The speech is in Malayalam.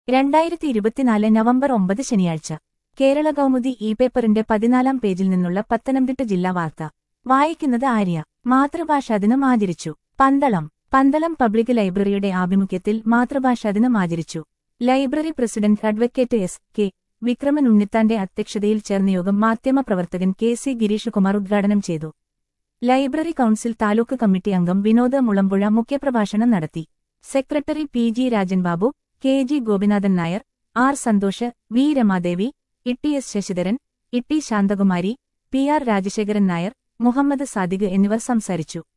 രണ്ടായിരത്തി ഇരുപത്തിനാല് നവംബർ ഒമ്പത് ശനിയാഴ്ച കേരള കൗമുദി ഇ പേപ്പറിന്റെ പതിനാലാം പേജിൽ നിന്നുള്ള പത്തനംതിട്ട ജില്ലാ വാർത്ത വായിക്കുന്നത് ആര്യ മാതൃഭാഷാ ദിനം ആചരിച്ചു പന്തളം പന്തളം പബ്ലിക് ലൈബ്രറിയുടെ ആഭിമുഖ്യത്തിൽ മാതൃഭാഷാ ദിനം ആചരിച്ചു library president advocate S K Vikraman ഉണ്ണിത്താന്റെ അധ്യക്ഷതയിൽ ചേർന്ന യോഗം മാധ്യമപ്രവർത്തകൻ കെ സി ഗിരീഷ് കുമാർ ഉദ്ഘാടനം ചെയ്തു ലൈബ്രറി കൌൺസിൽ താലൂക്ക് കമ്മിറ്റി അംഗം വിനോദ മുളമ്പുഴ മുഖ്യപ്രഭാഷണം നടത്തി secretary P G Rajan Babu K G Gopinathan Nair R Santhosh V Ramadevi Itty S Sasidharan Itty Santhakumari P R Rajasekharan Nair Muhammad Sadiq എന്നിവർ സംസാരിച്ചു